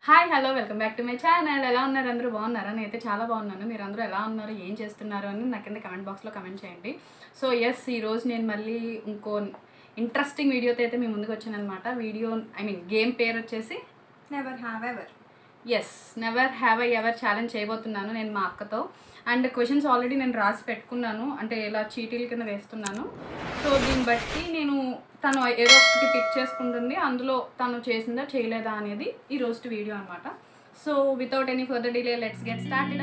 Hi hello welcome back to my channel ఎలా ఉన్నారు అందరూ బాగున్నారా నేనైతే చాలా బాగున్నాను మీరు అందరూ ఎలా ఉన్నారు ఏం చేస్తున్నారు అని నా కింద కమెంట్ బాక్స్లో కమెంట్ చేయండి సో ఎస్ ఈరోజు నేను మళ్ళీ ఇంకో ఇంట్రెస్టింగ్ వీడియోతో అయితే మీ ముందుకు వచ్చాను అనమాట వీడియో ఐ మీన్ గేమ్ పేరు వచ్చేసి never have ever yes never have I ever challenge చేయబోతున్నాను నేను మా అక్కతో అండ్ క్వశ్చన్స్ ఆల్రెడీ నేను రాసి పెట్టుకున్నాను అంటే ఇలా చీటీల కింద వేస్తున్నాను సో దీన్ని బట్టి నేను తను ఏదో ఒకటి పిక్ చేసుకుంటుంది అందులో తను చేసిందా చేయలేదా అనేది ఈ రోజు వీడియో అనమాట so without any further delay let's get started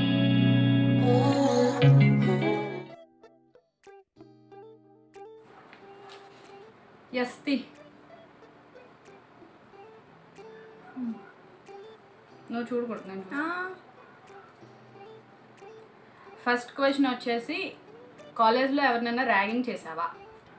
ఎస్ తి నువ్వు చూడకూడదు నేను చూస్తాను. ఫస్ట్ క్వశ్చన్ వచ్చేసి కాలేజ్లో ఎవరినైనా ర్యాగింగ్ చేసావా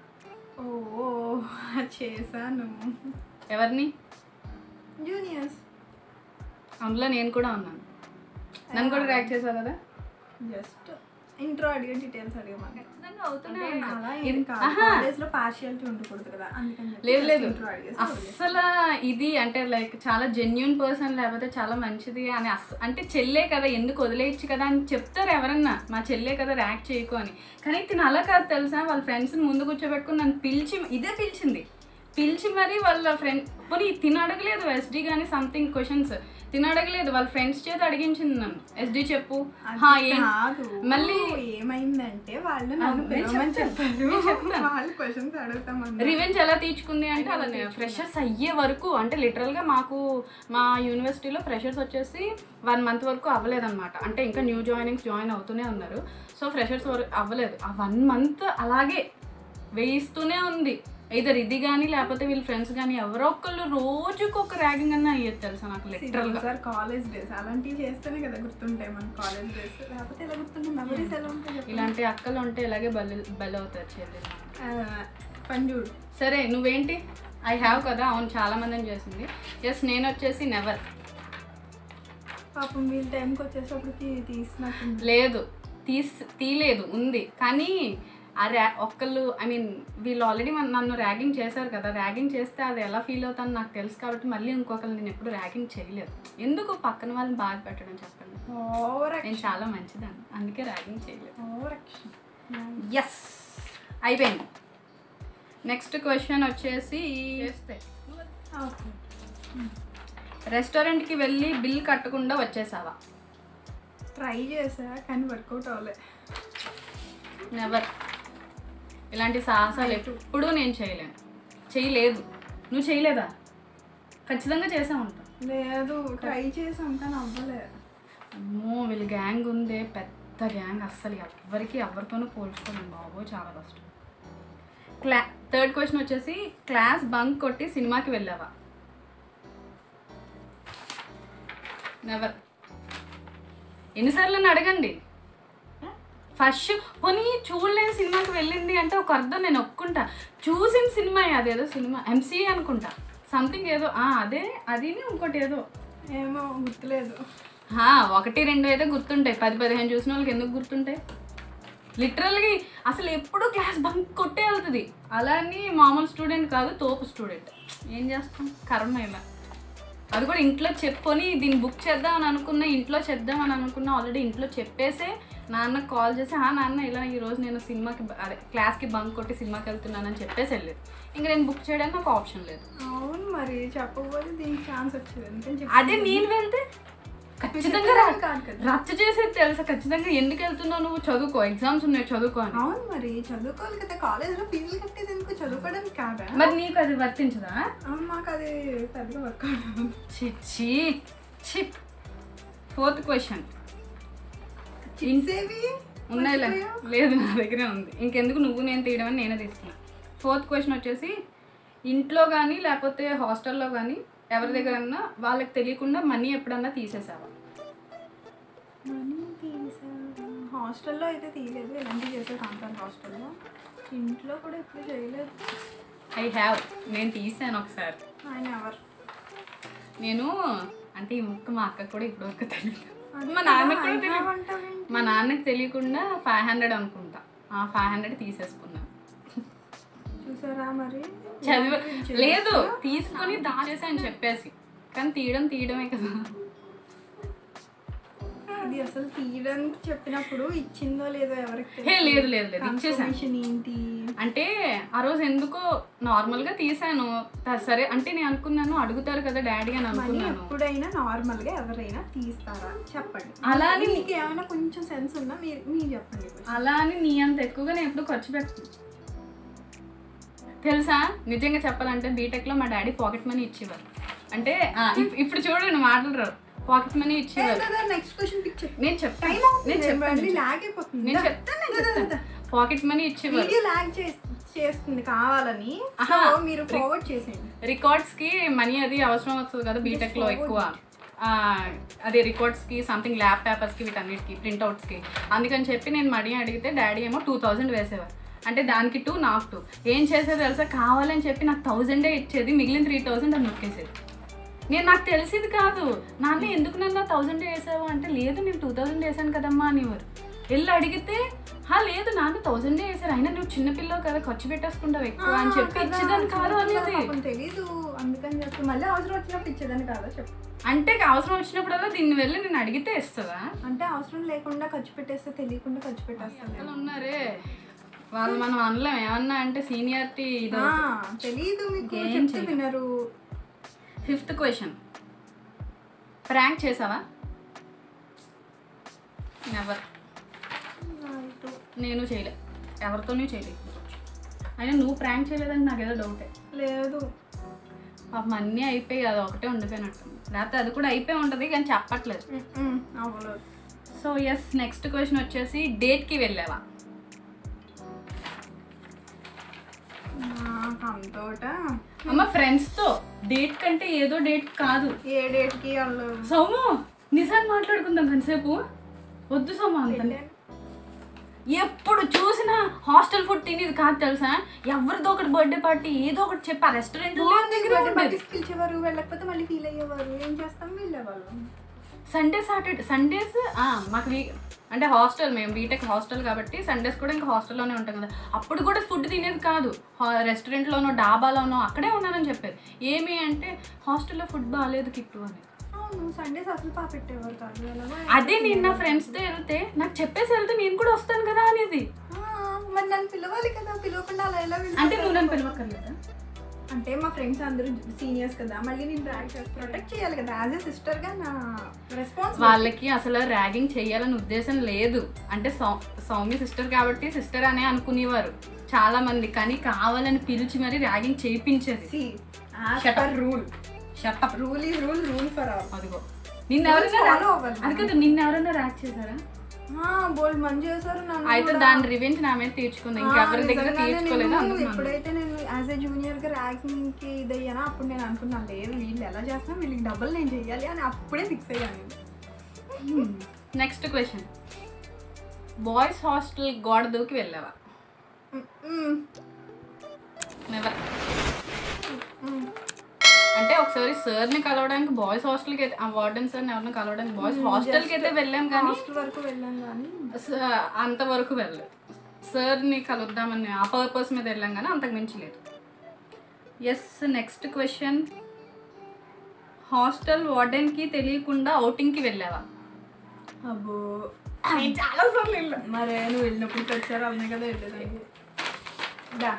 ఓ చేశాను ఎవరిని జూనియర్స్ అందులో నేను కూడా ఉన్నాను నన్ను కూడా ర్యాక్ చేసావు కదా జస్ట్ ఇంట్రో అడిగే డీటెయిల్స్ అడిగమని ఖచ్చితంగా అవుతూనే అంటే ఉంటాయి. అలా ఇది- ఏం కాదు ఆహా. కాలేజ్ లో పార్షియాలిటీ ఉండకూడదు కదా అందుకని చెప్పి లేదు just లేదు intro అడిగేసి వదిలేసాను. అస్సలు ఇది అంటే లైక్ చాలా జెన్యున్ పర్సన్ లేకపోతే చాలా మంచిది అని అస్ అంటే చెల్లే కదా ఎందుకు వదిలేయచ్చు కదా అని చెప్తారు ఎవరన్నా మా చెల్లే కదా ర్యాక్ చేయకు అని కానీ తిన అలా కాదు తెలుసా వాళ్ళ ఫ్రెండ్స్ని ముందు కూర్చోబెట్టుకుని నన్ను పిలిచి ఇదే పిలిచింది పిలిచి మరి వాళ్ళ ఫ్రెండ్ పోనీ తిన అడగలేదు ఎస్డి కానీ సంథింగ్ క్వశ్చన్స్ తిన అడగలేదు వాళ్ళ ఫ్రెండ్స్ చేత అడిగించింది నన్ను ఎస్డి చెప్పు అది హా, ఏం కాదు మళ్ళీ ఏమైందంటే వాళ్ళు ఆ, నన్ను నేను పిలవమని చెప్తాను. చెప్పారు నేను చెప్తాను. వాళ్ళు క్వశ్చన్స్ అడుగుతామన్నారు రివెంజ్ ఎలా తీర్చుకుంది అంటే అలా ఫ్రెషర్స్ అయ్యే వరకు అంటే లిటరల్గా మాకు మా యూనివర్సిటీలో ఫ్రెషర్స్ వచ్చేసి వన్ మంత్ వరకు అవ్వలేదన్నమాట అంటే ఇంకా న్యూ జాయినింగ్స్ జాయిన్ అవుతూనే ఉన్నారు సో ఫ్రెషర్స్ వరకు అవ్వలేదు ఆ వన్ మంత్ అలాగే వేయిస్తూనే ఉంది ఇద్దరు ఇది కానీ లేకపోతే వీళ్ళ ఫ్రెండ్స్ కానీ ఎవరో ఒకళ్ళు రోజుకి ఒక ర్యాగింగ్ అన్న అయ్యేది తెలుసా నాకు లిటరల్గా సార్ కాలేజ్ డేస్ అలాంటివి చేస్తేనే కదా గుర్తుంటాయి మన కాలేజ్ డేస్ లేకపోతే ఎలా గుర్తుంటాయి మెమరీస్ ఎలా ఉంటాయి చెప్పు? ఇలాంటి అక్కలు ఉంటే ఇలాగే బలి బలి అవుతుంది చెల్లి ఆ, పని చూడు సరే నువ్వేంటి ఐ హ్యావ్ కదా అవును చాలా మందిని చేసింది ఎస్ నేను వచ్చేసి నెవర్ పాపం వీళ్ళ టైంకి వచ్చేసప్పటికి తీసినట్టుంది లేదు తీస్ తీలేదు ఉంది కానీ ఆ ర్యా ఒక్కళ్ళు ఐ మీన్ వీళ్ళు ఆల్రెడీ మన నన్ను ర్యాగింగ్ చేశారు కదా ర్యాగింగ్ చేస్తే అది ఎలా ఫీల్ అవుతాను నాకు తెలుసు కాబట్టి మళ్ళీ ఇంకొకరు నేను ఎప్పుడు ర్యాగింగ్ చేయలేదు ఎందుకు పక్కన వాళ్ళని బాధ పెట్టడం చెప్పండి ఓవర్ నేను చాలా మంచిదాన్ని అందుకే ర్యాగింగ్ చేయలేదు ఓవర్ యాక్షన్ ఎస్ అయిపోయింది నెక్స్ట్ క్వశ్చన్ వచ్చేసి చేస్తే ఓకే రెస్టారెంట్కి వెళ్ళి బిల్ కట్టకుండా వచ్చేసావా ట్రై చేసా కానీ వర్కౌట్ అవ్వలే నెవర్ ఇలాంటి సాహసాలు ఎప్పుడు నేను చేయలేను చేయలేదు నువ్వు చేయలేదా ఖచ్చితంగా చేసా ఉంటా లేదు ట్రై చేసాం కానీ అవ్వలే అమ్మో వీళ్ళ గ్యాంగ్ ఉందే పెద్ద గ్యాంగ్ అస్సలు ఎవ్వరికి ఎవరితోనూ పోల్చుకోలేను బాబో చాలా కష్టం క్లా థర్డ్ క్వశ్చన్ వచ్చేసి క్లాస్ బంక్ కొట్టి సినిమాకి వెళ్ళావా నెవర్ ఎన్నిసార్లు నన్ను అడగండి ఫస్ట్ పోనీ చూడలేని సినిమాకి వెళ్ళింది అంటే ఒక అర్థం నేను ఒప్పుకుంటా చూసిన సినిమా అదేదో సినిమా ఎంసీఏ అనుకుంటా సంథింగ్ ఏదో ఆ, అదే అది ఇంకోటి ఏదో ఏమో గుర్తులేదు హా, ఒకటి రెండు అయితే గుర్తుంటాయి పది పదిహేను చూసిన వాళ్ళకి ఎందుకు గుర్తుంటాయి లిటరల్గా అసలు ఎప్పుడు క్లాస్ బంక్ కొట్టే వెళ్తుంది అలా అని మామూలు స్టూడెంట్ కాదు తోపు స్టూడెంట్ ఏం చేస్తాం కర్మ ఇలా అది కూడా ఇంట్లో చెప్పుకొని దీన్ని బుక్ చేద్దాం అని అనుకున్నా ఇంట్లో చేద్దాం అని అనుకున్నా ఆల్రెడీ ఇంట్లో చెప్పేసే నాన్నకు కాల్ చేసి ఆ నాన్న ఇలా ఈరోజు నేను సినిమాకి బ- అదే క్లాస్కి బంక్ కొట్టి సినిమాకి వెళ్తున్నానని చెప్పేసి వెళ్ళలేదు ఇంకా నేను బుక్ చేయడానికి నాకు ఆప్షన్ లేదు అవును మరి చెప్పకపోతే దీనికి ఛాన్స్ వచ్చేది ఎందుకని చెప్పి అదే నేను వెళ్తే ఖచ్చితంగా రా- కాదు కదా రచ్చ చేసేది తెలుసా ఖచ్చితంగా ఎందుకు వెళ్తున్నావు నువ్వు చదువుకో ఎగ్జామ్స్ ఉన్నాయి చదువుకో అని అవును మరి చదువుకోవాలి కదా కాలేజ్లో ఫీజులు కట్టేది ఎందుకు చదువుకోవడానికి కాదా మరి నీకు అది వర్తించదా అవును మాకు అది పెద్దగా వర్కౌట్ చిచ్చి చి ఫోర్త్ క్వశ్చన్ చిప్సేవి ఉన్నాయిలే లేదు నా దగ్గరే ఉంది ఇంకెందుకు నువ్వు నేను తీయడం అని నేనే తీసుకున్నా ఫోర్త్ క్వశ్చన్ వచ్చేసి ఇంట్లో కానీ లేకపోతే హాస్టల్లో కానీ ఎవరి దగ్గరన్నా వాళ్ళకి తెలియకుండా మనీ ఎప్పుడన్నా తీసేసావా మనీ తీసా హాస్టల్లో అయితే తీయలేదు ఎలాంటివి చేసారు కాంతార్ హాస్టల్లో ఇంట్లో కూడా ఎప్పుడు చేయలేదు ఐ హ్యావ్ నేను తీసాను ఒకసారి ఆయన ఎవరు నేను అంటే ఈ ముక్క మా అక్కకు కూడా ఇప్పటివరకు తెలియదు మా నాన్నకు కూడా తెలియదు మా నాన్నకి తెలియకుండా ఫైవ్ హండ్రెడ్ అనుకుంటా ఆ ఫైవ్ హండ్రెడ్ తీసేసుకున్నాను చూసారా మరి చదివ లేదు తీసుకొని దాచేసి అని చెప్పేసి కానీ తీయడం తీయడమే కదా ఇది అసలు తీయడానికి చెప్పినప్పుడు ఇచ్చిందో లేదో ఎవరికి హే లేదు లేదు లేదు ఇచ్చేసాను Confirmation ఏంటి అంటే ఆ రోజు ఎందుకో నార్మల్గా తీసాను త- సరే అంటే నేను అనుకున్నాను అడుగుతారు కదా డాడీ అని మనీ అనుకున్నాను ఎప్పుడైనా నార్మల్ గా ఎవరైనా తీస్తారా చెప్పండి అలా అని- మీకు ఏమైనా కొంచెం సెన్స్ ఉన్నా మీరు మీరు చెప్పండి కొంచెం. అలా అని నీ అంత ఎక్కువగా నేను ఎప్పుడు ఖర్చు పెట్టను తెలుసా నిజంగా చెప్పాలంటే బీటెక్లో మా డాడీ పాకెట్ మనీ ఇచ్చేవారు అంటే ఆ, ఇప్- ఇప్పుడు చూడండి మాటలు రావు పాకెట్ మనీ ఇచ్చేవారు నెక్స్ట్ క్వశ్చన్ పిక్చర్ నేను చెప్తాను టైం నేను చెప్తాను లాగ్ అయిపోతుంది నేను చెప్తాను నేను చెప్తాను పాకెట్ మనీ ఇచ్చేవారు వీడియో లాగ్ చేస్తుంది కావాలని సో ఆహా. మీరు ఫార్వర్డ్ చేసేయండి రికార్డ్స్ కి మనీ అది అవసరం వస్తుంది కదా బీటెక్ లో ఎక్కువ ఆ, అదే రికార్డ్స్ కి సంథింగ్ ల్యాబ్ పేపర్స్ కి వీటన్నిటికి ప్రింట్అవుట్స్ కి అందుకని చెప్పి నేను మనీ అడిగితే డాడీ ఏమో టూ థౌజండ్ వేసేవారు అంటే దానికి టూ నాకు టూ ఏం చేసేది తెలుసా కావాలని చెప్పి నాకు థౌజండే ఇచ్చేది మిగిలిన త్రీ థౌజండ్ అని నొక్కేసేది నేను నాకు తెలిసేది కాదు నాన్న ఎందుకు నన్ను థౌజండ్ వేసావు అంటే లేదు నేను టూ థౌజండ్ వేసాను కదమ్మా అనేవారు వెళ్ళి అడిగితే హా లేదు నాన్న థౌజండే వేసారు అయినా నువ్వు చిన్నపిల్లవు కదా ఖర్చు పెట్టేసుకుంటావు ఎక్కువ అని చెప్పి ఇచ్చేదాన్ని కాదు అనేది పాపం తెలీదు అందుకని చెప్పి మళ్ళీ అవసరం వచ్చినప్పుడు ఇచ్చేదని కాదా చెప్పు అంటే అవసరం వచ్చినప్పుడల్లా దీన్ని వెళ్ళి నేను అడిగితే ఇస్తుందా అంటే అవసరం లేకుండా ఖర్చు పెట్టేస్తే తెలియకుండా ఖర్చు పెట్టేస్తాను అసలు ఉన్నారే వాళ్ళు మనం అనలేం ఏమన్నా అంటే సీనియారిటీ ఇది తెలీదు మీకు ఏం చెప్తే చేయలేం. వినరు ఫిఫ్త్ క్వశ్చన్ ప్రాంక్ చేసావా నెవర్ నేను చేయలే ఎవరితోనూ చేయలేదు అయినా నువ్వు ప్రాంక్ చేయలేదంటే నాకు ఏదో డౌటే లేదు పాపం అన్నీ అయిపోయి అది ఒకటే ఉండిపోయినట్టు లేకపోతే అది కూడా అయిపోయి ఉంటుంది కానీ చెప్పట్లేదు మ్మ్. అవ్వలేదు సో ఎస్ నెక్స్ట్ క్వశ్చన్ వచ్చేసి డేట్కి వెళ్ళావా నాకు అంతోట అమ్మ ఫ్రెండ్స్తో డేట్ కంటే ఏదో డేట్ కాదు ఏ డేట్కి వాళ్ళు సోము నిజాన్ని మాట్లాడుకుందాం కొంతసేపు వద్దు సోము అంత ఎప్పుడు చూసినా హాస్టల్ ఫుడ్ తినేది కాదు తెలుసా ఎవరిదో ఒకటి బర్త్డే పార్టీ ఏదో ఒకటి చెప్పి ఆ రెస్టారెంట్ దగ్గర ఉండేది పిలిచేవారు వెళ్ళకపోతే మళ్ళీ ఫీల్ అయ్యేవారు ఏం చేస్తాం వెళ్ళేవాళ్ళు సండే సాటర్డే సండేస్ మాకు వీ అంటే హాస్టల్ మేము బీటెక్ హాస్టల్ కాబట్టి సండేస్ కూడా ఇంకా హాస్టల్లోనే ఉంటాం కదా అప్పుడు కూడా ఫుడ్ తినేది కాదు హా- రెస్టారెంట్లోనో డాబాలోనో అక్కడే ఉన్నానని చెప్పేది ఏమి అంటే హాస్టల్లో ఫుడ్ బాగాలేదు కిట్టు అని అవును సండేస్ అసలు పా పెట్టేవారు కాదు ఎలాగో అదే నేను నా ఫ్రెండ్స్తో వెళ్తే నాకు చెప్పేసి వెళ్తే నేను కూడా వస్తాను కదా అనేది ఆ, మరి నన్ను పిలవాలి కదా పిలవకుండా అలా ఎలా అంటే వెళ్ళిపోతారు? నువ్వు నన్ను పిలవక్కర్లేదా అంటే మా ఫ్రెండ్స్ అందరూ సీనియర్స్ కదా మళ్ళీ నేను ర్యాక్ ప్రొటెక్ట్ చేయాలి కదా యాజ్ ఎ సిస్టర్ గా నా రెస్పాన్స్ వాళ్ళకి అసలు ర్యాగింగ్ చేయాలని ఉద్దేశం లేదు అంటే సౌ సౌమ్య సిస్టర్ కాబట్టి సిస్టర్ అనే అనుకునేవారు చాలా మంది కానీ కావాలని పిలిచి మరి ర్యాగింగ్ చేయించేది Shut up. Rule shut up rule is rule rule for all అదిగో నిన్న ఎవరైనా follow అవ్వాలి. అది కదా నిన్న ఎవరైనా ర్యాక్ చేశారా బోల్డ్ మంది చేశారు నన్ను అయితే కూడా. దాని రివెంజ్ నా మీద తీర్చుకుంది ఆ, ఇంకెవరి దగ్గర నిజంగానే తీర్చుకోలేదు నేను అందుకు నన్ను. ఎప్పుడైతే నేను యాజ్ ఏ జూనియర్ గా ర్యాంకింగ్ కి ఇదయ్యానో అప్పుడు నేను అనుకున్నాను లేదు వీళ్ళు ఎలా చేస్తున్నా వీళ్ళకి డబ్బులు నేను చెయ్యాలి అని అప్పుడే ఫిక్స్ అయ్యాను నేను. నెక్స్ట్ క్వశ్చన్ బాయ్స్ హాస్టల్ గోడ దూకి వెళ్ళావా మ్మ్. నెవర్ మ్మ్. అంటే ఒకసారి సార్ ని కలవడానికి బాయ్స్ హాస్టల్ కి అయితే ఆ వార్డెన్ సార్ ఎవరిని కలవడానికి బాయ్స్ హాస్టల్ కి అయితే వెళ్ళాం కానీ హాస్టల్ వరకు వెళ్ళాను కానీ స- అంతవరకు వెళ్ళలేదు సార్ని కలుద్దామని ఆ పర్పస్ మీద వెళ్ళాం కానీ అంతకు మించి లేదు ఎస్ నెక్స్ట్ క్వశ్చన్ హాస్టల్ వార్డెన్కి తెలియకుండా outing-కి వెళ్ళావా అబ్బో చాలా సార్లు వెళ్ళా మరే నువ్వు వెళ్ళినప్పుడు వచ్చారు అవునే కదా వెళ్ళేదాన్ని దా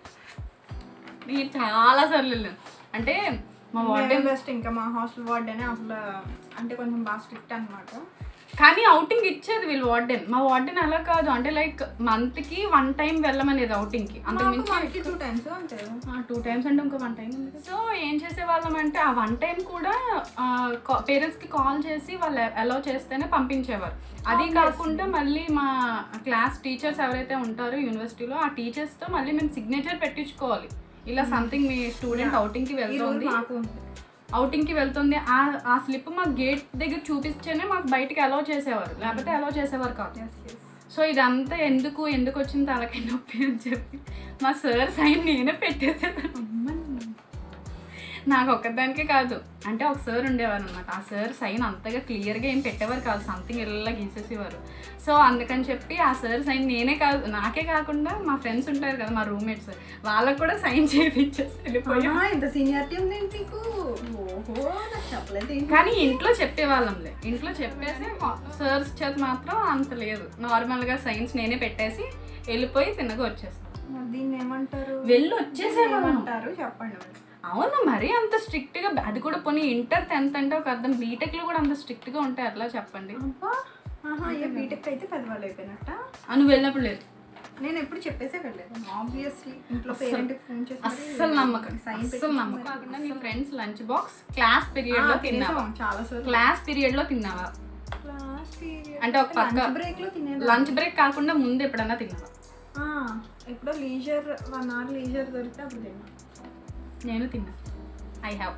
నేను చాలా సార్లు వెళ్ళాను అంటే మా వార్డెన్ బెస్ట్ ఇంకా మా హాస్టల్ వార్డెనే అసలు అంటే కొంచెం బాగా స్ట్రిక్ట్ అనమాట కానీ అవుటింగ్ ఇచ్చేది వీళ్ళు వార్డెన్ మా వార్డెన్ అలా కాదు అంటే లైక్ మంత్కి వన్ టైం వెళ్ళమనేది outing-కి అంతకు మించి మనకి టూ టైమ్స్ అంతే టూ టైమ్స్ అంటే ఇంకో వన్ టైం సో ఏం చేసేవాళ్ళం అంటే ఆ వన్ టైం కూడా పేరెంట్స్కి కాల్ చేసి వాళ్ళు అలౌ చేస్తేనే పంపించేవారు అది కాకుండా మళ్ళీ మా క్లాస్ టీచర్స్ ఎవరైతే ఉంటారో యూనివర్సిటీలో ఆ టీచర్స్తో మళ్ళీ మేము సిగ్నేచర్ పెట్టించుకోవాలి ఇలా సంథింగ్ మీ స్టూడెంట్ అవుటింగ్కి ఈ రూల్ వెళ్తుంది మాకు ఉంది. అవుటింగ్కి వెళ్తుంది ఆ ఆ స్లిప్ మా గేట్ దగ్గర చూపిస్తేనే మాకు బయటికి అలౌ చేసేవారు లేకపోతే అలౌ చేసేవారు కాదు Yes, yes. సో ఇదంతా ఎందుకు ఎందుకు వచ్చింది తలకాయ నొప్పి అని చెప్పి మా సార్ సైన్ నేనే పెట్టేసేదాన్ని అమ్మని. నాకు ఒక్కదానికే కాదు అంటే ఒక సార్ ఉండేవారు అనమాట ఆ సార్ సైన్ అంతగా క్లియర్గా ఏం పెట్టేవారు కాదు సంథింగ్ ఇలా గీసేసేవారు సో అందుకని చెప్పి ఆ సార్ సైన్ నేనే కాదు నాకే కాకుండా మా ఫ్రెండ్స్ ఉంటారు కదా మా రూమ్మేట్స్ వాళ్ళకు కూడా సైన్ చేయించేసి వెళ్ళిపోయాం ఆహా, ఇంత సీనియారిటీ ఉంది ఏంటి నీకు ఓహో నాకు చెప్పలేదు ఏంటి? కానీ ఇంట్లో చెప్పేవాళ్ళంలే ఇంట్లో చెప్పేసి సార్స్ చేత మాత్రం అంత లేదు నార్మల్గా సైన్స్ నేనే పెట్టేసి వెళ్ళిపోయి తిన్నగా వచ్చేస్తాను మరి దీన్ని ఏమంటారు వెళ్ళి వచ్చేసేవాళ్ళం ఏమంటారు చెప్పండి మరి. అవును మరీ అంత స్ట్రిక్ట్ గా అది కూడా పోనీ ఇంటర్ టెన్త్ అంటే ఒక అర్థం బీటెక్ లో కూడా అంత స్ట్రిక్ట్ గా ఉంటాయి అట్లా చెప్పండి అబ్బా ఆహా ఏ బీటెక్ అయితే పెద్దవాళ్ళు అయిపోయినట్ట ఆ, నువ్వు వెళ్ళినప్పుడు లేదు నేను ఎప్పుడు చెప్పేసే వెళ్ళలేదు ఆబ్వియస్లీ ఇంట్లో పేరెంట్ ఫోన్ చేసి మరి అస్సలు నమ్మకం సైన్ అస్సలు నమ్మకం కాకుండా నీ friends lunch box class period లో తిన్నావా చాలా సార్లు క్లాస్ పీరియడ్ లో తిన్నావా క్లాస్ అంటే ఒక పక్క బ్రేక్ లో తినేది లంచ్ బ్రేక్ కాకుండా ముందు ఎప్పుడన్నా తిన్నావా ఆ, ఎప్పుడో లీజర్ వన్ అవర్ లీజర్ దొరికితే అప్పుడు తిన్నా నేను తిన్నా ఐ హ్యావ్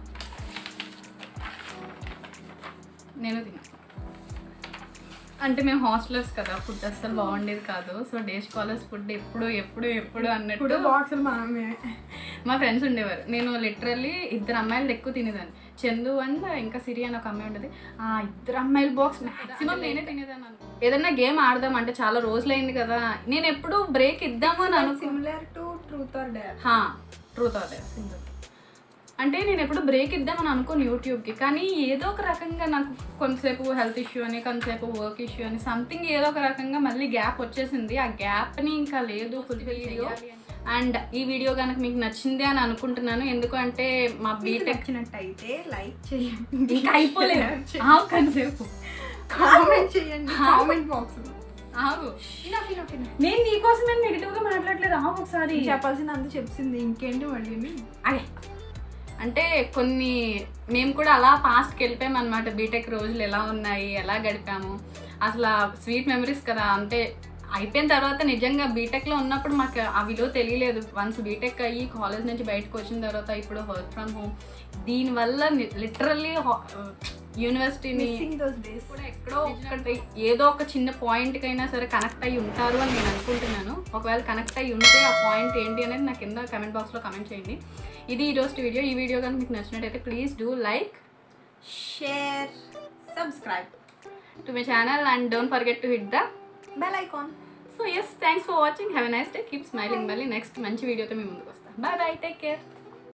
నేను తిన్నా అంటే మేము హాస్టలర్స్ కదా ఫుడ్ అస్సలు బాగుండేది కాదు సో డే స్కాలర్స్ ఫుడ్ ఎప్పుడు ఎప్పుడు ఎప్పుడు అన్నట్టు ఇప్పుడు బాక్సులు మనమే మా ఫ్రెండ్స్ ఉండేవారు నేను లిటరల్లీ ఇద్దరు అమ్మాయిలు ఎక్కువ తినేదాన్ని చందు అండ్ ఇంకా సిరి అని ఒక అమ్మాయి ఉండేది ఆ ఇద్దరు అమ్మాయిల బాక్స్ మాక్సిమం నేనే తినేదాన్ని అనుకో ఏదన్నా గేమ్ ఆడదాం అంటే చాలా రోజులైంది కదా నేను ఎప్పుడు బ్రేక్ ఇద్దాము అని అనుకో similar to truth or dare truth అదే అంటే నేను ఎప్పుడు బ్రేక్ ఇద్దామని అనుకోను యూట్యూబ్కి కానీ ఏదో ఒక రకంగా నాకు కొంతసేపు హెల్త్ ఇష్యూ అని కొంతసేపు వర్క్ ఇష్యూ అని సంథింగ్ ఏదో ఒక రకంగా మళ్ళీ గ్యాప్ వచ్చేసింది ఆ గ్యాప్ని ఇంకా లేదు ఫుల్ఫిల్ వీడియో అండ్ ఈ వీడియో కనుక మీకు నచ్చింది అని అనుకుంటున్నాను ఎందుకంటే మా బీటెక్ నచ్చినట్టయితే లైక్ చేయండి ఇంకా అయిపోలేదు ఆగు కొంతసేపు కామెంట్ చేయండి కామెంట్ బాక్స్ లో ఆగు నేను నీకోసమే నెగిటివ్గా మాట్లాడలేదు ఆగు ఒకసారి చెప్పాల్సింది అంత చెప్పింది ఇంకేంటి మళ్ళీ అదే అంటే కొన్ని మేము కూడా అలా పాస్ట్కి వెళ్ళిపోయాం అనమాట బీటెక్ రోజులు ఎలా ఉన్నాయి ఎలా గడిపాము అసలు స్వీట్ మెమరీస్ కదా అంటే అయిపోయిన తర్వాత నిజంగా బీటెక్లో ఉన్నప్పుడు మాకు ఆ విలువ తెలియలేదు వన్స్ బీటెక్ అయ్యి కాలేజ్ నుంచి బయటకు వచ్చిన తర్వాత ఇప్పుడు వర్క్ ఫ్రమ్ హోమ్ దీనివల్ల లిటరల్లీ యూనివర్సిటీని మిస్సింగ్ దోస్ డేస్ కూడా ఎక్కడో ఒకటి ఏదో ఒక చిన్న పాయింట్కి అయినా సరే కనెక్ట్ అయ్యి ఉంటారు అని నేను అనుకుంటున్నాను ఒకవేళ కనెక్ట్ అయ్యి ఉంటే ఆ పాయింట్ ఏంటి అనేది నాకు కింద కమెంట్ బాక్స్లో కమెంట్ చేయండి ఇది ఈరోజు వీడియో ఈ వీడియో కనుక మీకు నచ్చినట్టయితే please do like share subscribe to my channel and don't forget to hit the bell icon so yes thanks for watching have a nice day keep smiling మళ్ళీ next మంచి వీడియోతో మీ ముందుకు వస్తాను బాయ్ బాయ్ టేక్ కేర్